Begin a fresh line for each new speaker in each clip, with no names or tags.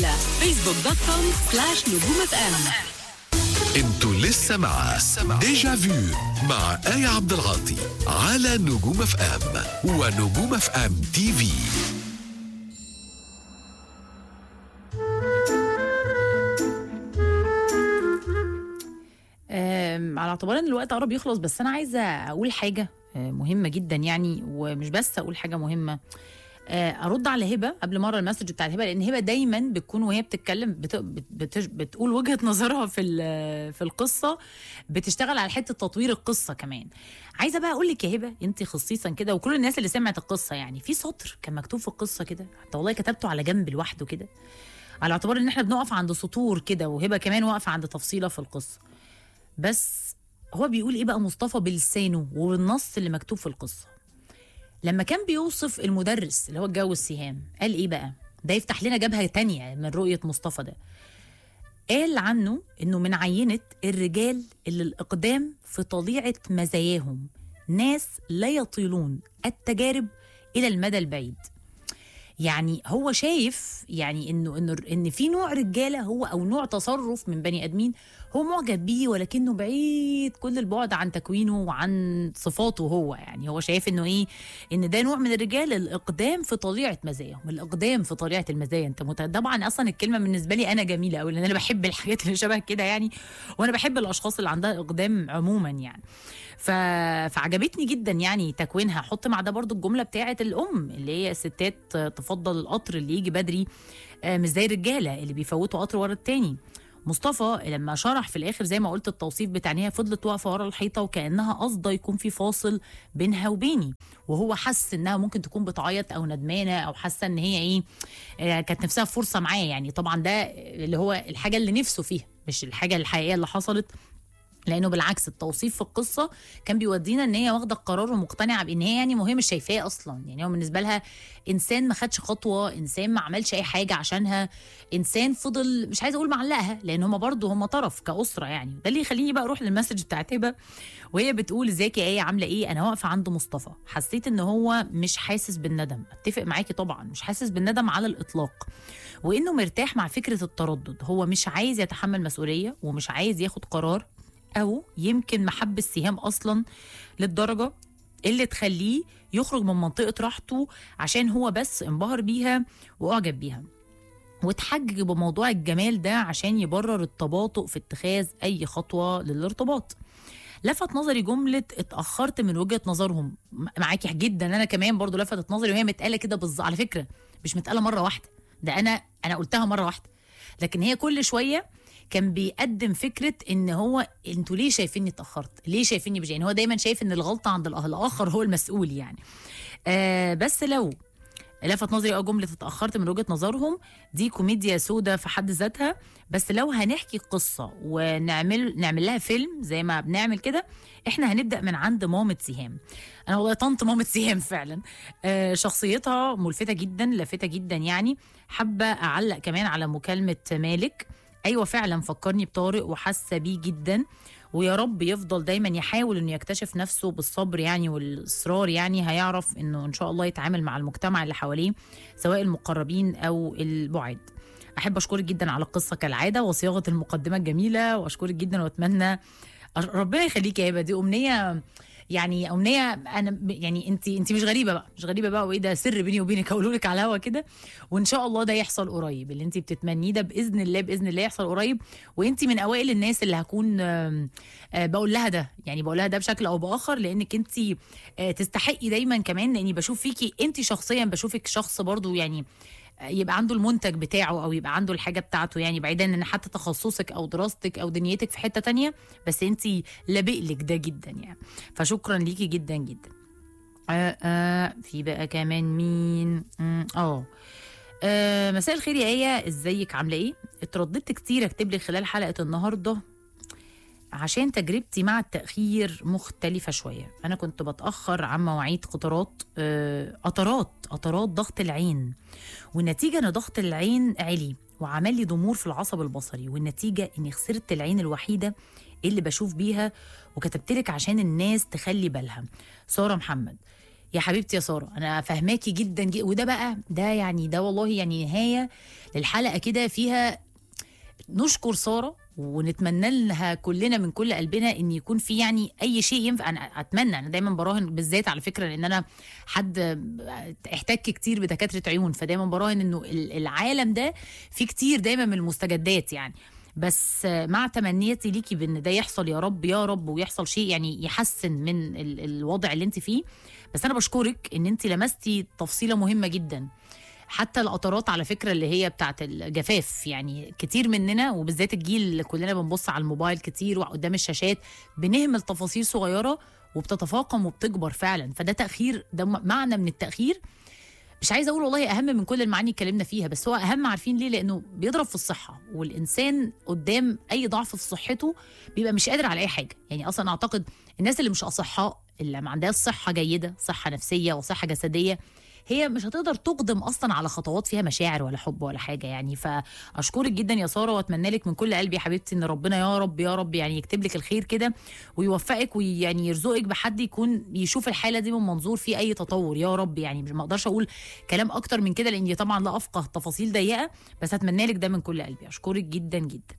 على فيسبوك دوت كوم سلاش نجوم اف ام
انتوا لسه مع ديجا فيو مع آية عبد العاطي على نجوم اف ام ونجوم اف ام تي في
آم، على اعتبار ان الوقت قرب يخلص بس انا عايزه اقول حاجه آه، مهمه جدا يعني ومش بس اقول حاجه مهمه آه، ارد على هبه قبل مره المسج بتاعت هبه لان هبه دايما بتكون وهي بتتكلم بت... بت... بت... بتقول وجهه نظرها في ال- في القصه بتشتغل على حته تطوير القصه كمان عايزه بقى اقول لك يا هبه انت خصيصا كده وكل الناس اللي سمعت القصه يعني في سطر كان مكتوب في القصه كده حتى والله كتبته على جنب لوحده كده على اعتبار ان احنا بنقف عند سطور كده وهبه كمان واقفه عند تفصيله في القصه بس هو بيقول ايه بقى مصطفى بلسانه وبالنص اللي مكتوب في القصه لما كان بيوصف المدرس اللي هو اتجوز سهام قال ايه بقى ده يفتح لنا جبهه تانية من رؤيه مصطفى ده قال عنه انه من عينه الرجال اللي الاقدام في طليعه مزاياهم ناس لا يطيلون التجارب الى المدى البعيد يعني هو شايف يعني انه انه ان في نوع رجاله هو او نوع تصرف من بني ادمين هو معجب بيه ولكنه بعيد كل البعد عن تكوينه وعن صفاته هو يعني هو شايف انه ايه ان ده نوع من الرجال الاقدام في طليعه مزاياهم الاقدام في طليعه المزايا انت مت... طبعا اصلا الكلمه بالنسبه لي انا جميله قوي لان انا بحب الحاجات اللي شبه كده يعني وانا بحب الاشخاص اللي عندها اقدام عموما يعني ف... فعجبتني جدا يعني تكوينها حط مع ده برضو الجمله بتاعه الام اللي هي الستات تفضل القطر اللي يجي بدري آه، مش زي الرجاله اللي بيفوتوا قطر ورا التاني مصطفى لما شرح في الاخر زي ما قلت التوصيف بتاع إن هي فضلت واقفه ورا الحيطه وكانها قاصده يكون في فاصل بينها وبيني وهو حس انها ممكن تكون بتعيط او ندمانه او حاسه ان هي ايه آه، كانت نفسها في فرصه معاه يعني طبعا ده اللي هو الحاجه اللي نفسه فيها مش الحاجه الحقيقيه اللي حصلت لانه بالعكس التوصيف في القصه كان بيودينا ان هي واخده القرار ومقتنعه بان هي يعني مهم مش شايفاه اصلا يعني هو بالنسبه لها انسان ما خدش خطوه انسان ما عملش اي حاجه عشانها انسان فضل مش عايزه اقول معلقها لان هم برضه هم طرف كاسره يعني ده اللي يخليني بقى اروح للمسج بتاعت هبه وهي بتقول ازيك يا ايه عامله ايه انا واقفه عند مصطفى حسيت ان هو مش حاسس بالندم اتفق معاكي طبعا مش حاسس بالندم على الاطلاق وانه مرتاح مع فكره التردد هو مش عايز يتحمل مسؤوليه ومش عايز ياخد قرار او يمكن محب السهام اصلا للدرجه اللي تخليه يخرج من منطقه راحته عشان هو بس انبهر بيها واعجب بيها وتحجج بموضوع الجمال ده عشان يبرر التباطؤ في اتخاذ اي خطوه للارتباط لفت نظري جمله اتاخرت من وجهه نظرهم م- معاكي جدا انا كمان برضو لفتت نظري وهي متقاله كده بالظبط على فكره مش متقاله مره واحده ده انا انا قلتها مره واحده لكن هي كل شويه كان بيقدم فكره ان هو انتوا ليه شايفيني اتاخرت ليه شايفيني بجي يعني هو دايما شايف ان الغلطه عند الأه- الاخر هو المسؤول يعني آه بس لو لفت نظري اه جمله اتاخرت من وجهه نظرهم دي كوميديا سودا في حد ذاتها بس لو هنحكي قصه ونعمل نعمل لها فيلم زي ما بنعمل كده احنا هنبدا من عند مامة سهام انا والله طنط مامة سهام فعلا آه شخصيتها ملفته جدا لافته جدا يعني حابه اعلق كمان على مكالمه مالك ايوه فعلا فكرني بطارق وحاسه بيه جدا ويا رب يفضل دايما يحاول انه يكتشف نفسه بالصبر يعني والاصرار يعني هيعرف انه ان شاء الله يتعامل مع المجتمع اللي حواليه سواء المقربين او البعاد احب اشكرك جدا على القصه كالعاده وصياغه المقدمه الجميله واشكرك جدا واتمنى أش- ربنا يخليك يا هبه دي امنيه يعني امنيه انا ب- يعني انت انت مش غريبه بقى مش غريبه بقى وايه ده سر بيني وبينك اقوله لك على الهوا كده وان شاء الله ده يحصل قريب اللي انت بتتمنيه ده باذن الله باذن الله يحصل قريب وانت من اوائل الناس اللي هكون آم، آه، بقول لها ده يعني بقول لها ده بشكل او باخر لانك انت آه، تستحقي دايما كمان لاني بشوف فيكي انت شخصيا بشوفك شخص برضو يعني يبقى عنده المنتج بتاعه او يبقى عنده الحاجه بتاعته يعني بعيدا ان حتى تخصصك او دراستك او دنيتك في حته تانية بس انت لابق لك ده جدا يعني فشكرا ليكي جدا جدا آه آه في بقى كمان مين مم، اه آه، مساء الخير يا ايه ازيك عامله ايه اترددت كتير اكتب لك خلال حلقه النهارده عشان تجربتي مع التأخير مختلفة شوية أنا كنت بتأخر عن مواعيد قطارات آه، قطرات قطرات ضغط العين والنتيجة إن ضغط العين عالي وعمل لي ضمور في العصب البصري والنتيجة إني خسرت العين الوحيدة اللي بشوف بيها وكتبت لك عشان الناس تخلي بالها سارة محمد يا حبيبتي يا ساره انا فاهماكي جدا, جدا وده بقى ده يعني ده والله يعني نهايه للحلقه كده فيها نشكر ساره ونتمنى لها كلنا من كل قلبنا ان يكون في يعني اي شيء ينفع انا اتمنى انا دايما براهن بالذات على فكره لان انا حد احتك كتير بدكاتره عيون فدايما براهن انه ال- العالم ده فيه كتير دايما من المستجدات يعني بس مع تمنيتي ليكي بان ده يحصل يا رب يا رب ويحصل شيء يعني يحسن من ال- الوضع اللي انت فيه بس انا بشكرك ان انت لمستي تفصيله مهمه جدا حتى القطرات على فكره اللي هي بتاعت الجفاف يعني كتير مننا وبالذات الجيل اللي كلنا بنبص على الموبايل كتير وقدام الشاشات بنهمل تفاصيل صغيره وبتتفاقم وبتكبر فعلا فده تاخير ده م- معنى من التاخير مش عايزه اقول والله اهم من كل المعاني اللي اتكلمنا فيها بس هو اهم عارفين ليه لانه بيضرب في الصحه والانسان قدام اي ضعف في صحته بيبقى مش قادر على اي حاجه يعني اصلا اعتقد الناس اللي مش اصحاء اللي ما عندهاش صحه جيده صحه نفسيه وصحه جسديه هي مش هتقدر تقدم اصلا على خطوات فيها مشاعر ولا حب ولا حاجه يعني فاشكرك جدا يا ساره واتمنى لك من كل قلبي يا حبيبتي ان ربنا يا رب يا رب يعني يكتب لك الخير كده ويوفقك ويعني يرزقك بحد يكون يشوف الحاله دي من منظور فيه اي تطور يا رب يعني مش ما اقدرش اقول كلام اكتر من كده لاني طبعا لا افقه تفاصيل ضيقه بس اتمنى لك ده من كل قلبي اشكرك جدا جدا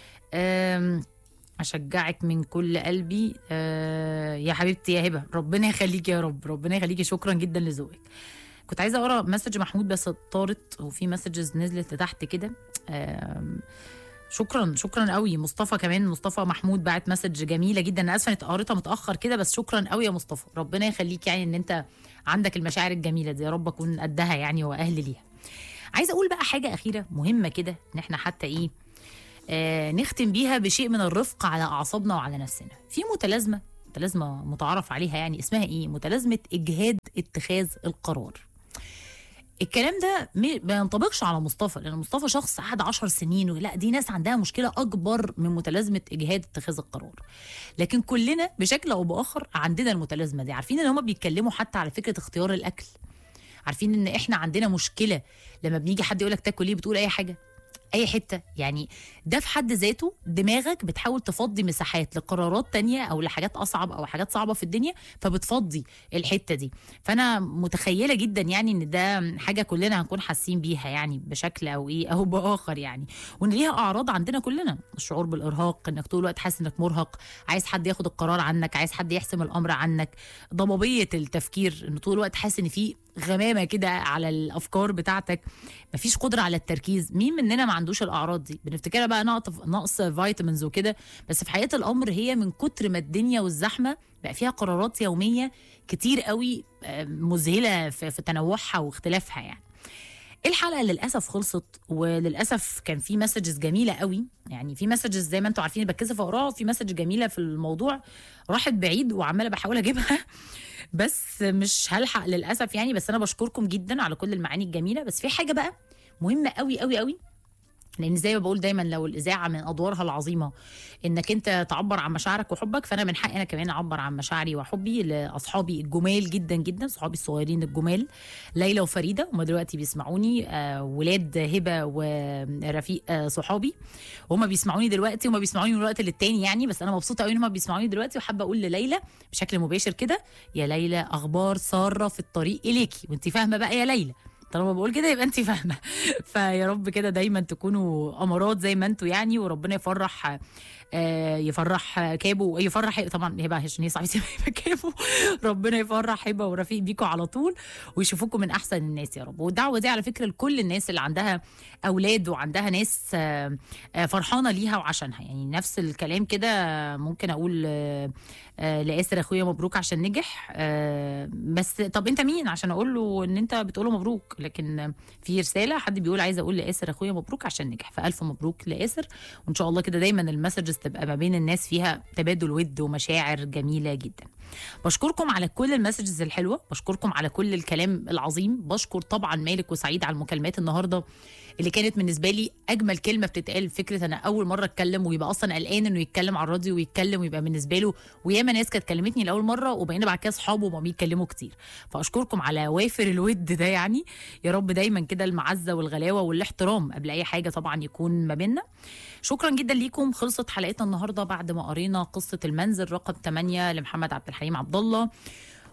أم اشجعك من كل قلبي أه يا حبيبتي يا هبه ربنا يخليكي يا رب ربنا يخليكي شكرا جدا لذوقك كنت عايزه اقرا مسج محمود بس طارت وفي مسجز نزلت لتحت كده أم، شكرا شكرا قوي مصطفى كمان مصطفى محمود بعت مسج جميله جدا انا اسفه اني قريتها متاخر كده بس شكرا قوي يا مصطفى ربنا يخليك يعني ان انت عندك المشاعر الجميله دي يا رب اكون قدها يعني واهل ليها عايزه اقول بقى حاجه اخيره مهمه كده ان احنا حتى ايه آه نختم بيها بشيء من الرفق على اعصابنا وعلى نفسنا في متلازمه متلازمه متعارف عليها يعني اسمها ايه متلازمه اجهاد اتخاذ القرار الكلام ده م- ما ينطبقش على مصطفى لان مصطفى شخص قعد عشر سنين لا دي ناس عندها مشكله اكبر من متلازمه اجهاد اتخاذ القرار لكن كلنا بشكل او باخر عندنا المتلازمه دي عارفين ان هم بيتكلموا حتى على فكره اختيار الاكل عارفين ان احنا عندنا مشكله لما بنيجي حد يقول لك تاكل ايه بتقول اي حاجه اي حته يعني ده في حد ذاته دماغك بتحاول تفضي مساحات لقرارات تانية او لحاجات اصعب او حاجات صعبه في الدنيا فبتفضي الحته دي فانا متخيله جدا يعني ان ده حاجه كلنا هنكون حاسين بيها يعني بشكل او ايه او باخر يعني وان ليها اعراض عندنا كلنا الشعور بالارهاق انك طول الوقت حاسس انك مرهق عايز حد ياخد القرار عنك عايز حد يحسم الامر عنك ضبابيه التفكير ان طول الوقت حاسس ان في غمامه كده على الافكار بتاعتك مفيش قدره على التركيز مين مننا ما عندوش الاعراض دي بنفتكرها بقى نقص نقص فيتامينز وكده بس في حقيقه الامر هي من كتر ما الدنيا والزحمه بقى فيها قرارات يوميه كتير قوي آه، مذهله في في تنوعها واختلافها يعني الحلقه للاسف خلصت وللاسف كان في مسجز جميله قوي يعني في مسجز زي ما انتم عارفين بتكسف اقراها في مسج جميله في الموضوع راحت بعيد وعماله بحاول اجيبها بس مش هلحق للاسف يعني بس انا بشكركم جدا على كل المعاني الجميله بس في حاجه بقى مهمه قوي قوي قوي لان زي ما بقول دايما لو الاذاعه من ادوارها العظيمه انك انت تعبر عن مشاعرك وحبك فانا من حقي انا كمان اعبر عن مشاعري وحبي لاصحابي الجمال جدا جدا صحابي الصغيرين الجمال ليلى وفريده هم دلوقتي بيسمعوني آه ولاد هبه ورفيق آه صحابي وهم بيسمعوني دلوقتي هم بيسمعوني من وقت للتاني يعني بس انا مبسوطه قوي ان هم بيسمعوني دلوقتي وحابه اقول لليلى بشكل مباشر كده يا ليلى اخبار ساره في الطريق اليكي وانت فاهمه بقى يا ليلى طالما بقول كده يبقى انت فاهمه فيا رب كده دايما تكونوا امارات زي ما انتوا يعني وربنا يفرح آه، يفرح كابو يفرح طبعا هبه عشان هي صاحبتي هبه كابو ربنا يفرح هبه ورفيق بيكوا على طول ويشوفوكم من احسن الناس يا رب والدعوه دي على فكره لكل الناس اللي عندها اولاد وعندها ناس آه، آه، فرحانه ليها وعشانها يعني نفس الكلام كده ممكن اقول آه، آه، لاسر اخويا مبروك عشان نجح آه، بس طب انت مين عشان اقول له ان انت بتقول له مبروك لكن في رساله حد بيقول عايز اقول لاسر اخويا مبروك عشان نجح فالف مبروك لاسر وان شاء الله كده دايما المسجز تبقى ما بين الناس فيها تبادل ود ومشاعر جميله جدا بشكركم على كل المسجز الحلوه بشكركم على كل الكلام العظيم بشكر طبعا مالك وسعيد على المكالمات النهارده اللي كانت بالنسبه لي اجمل كلمه بتتقال فكره انا اول مره اتكلم ويبقى اصلا قلقان انه يتكلم على الراديو ويتكلم ويبقى بالنسبه له وياما ناس كانت كلمتني لاول مره وبقينا بعد كده اصحابه وما بيتكلموا كتير فاشكركم على وافر الود ده يعني يا رب دايما كده المعزه والغلاوه والاحترام قبل اي حاجه طبعا يكون ما بيننا شكرا جدا ليكم خلصت حلقتنا النهارده بعد ما قرينا قصه المنزل رقم 8 لمحمد عبد الحليم عبد الله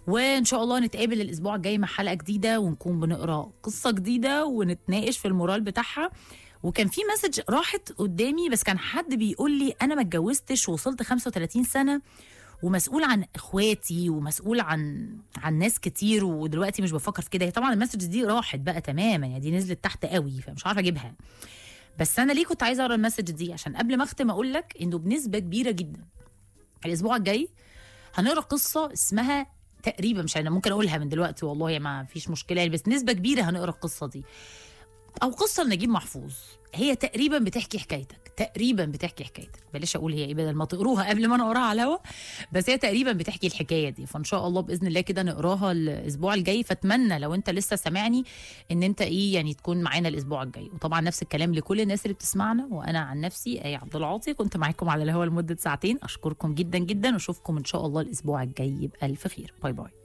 وان شاء الله نتقابل الاسبوع الجاي مع حلقه جديده ونكون بنقرا قصه جديده ونتناقش في المورال بتاعها وكان في مسج راحت قدامي بس كان حد بيقول لي انا ما اتجوزتش ووصلت 35 سنه ومسؤول عن اخواتي ومسؤول عن عن ناس كتير ودلوقتي مش بفكر في كده هي طبعا المسج دي راحت بقى تماما يعني دي نزلت تحت قوي فمش عارفه اجيبها بس انا ليه كنت عايزه اقرا المسج دي عشان قبل ما اختم اقول لك انه بنسبه كبيره جدا الاسبوع الجاي هنقرا قصه اسمها تقريبا مش انا ممكن اقولها من دلوقتي والله ما فيش مشكله يعني بس نسبه كبيره هنقرا القصه دي او قصه لنجيب محفوظ هي تقريبا بتحكي حكايتك تقريبا بتحكي حكايتك بلاش اقول هي ايه بدل ما تقروها قبل ما انا اقراها على الهوا بس هي تقريبا بتحكي الحكايه دي فان شاء الله باذن الله كده نقراها الاسبوع الجاي فاتمنى لو انت لسه سامعني ان انت ايه يعني تكون معانا الاسبوع الجاي وطبعا نفس الكلام لكل الناس اللي بتسمعنا وانا عن نفسي اي عبد العاطي كنت معاكم على الهوا لمده ساعتين اشكركم جدا جدا واشوفكم ان شاء الله الاسبوع الجاي بالف خير باي باي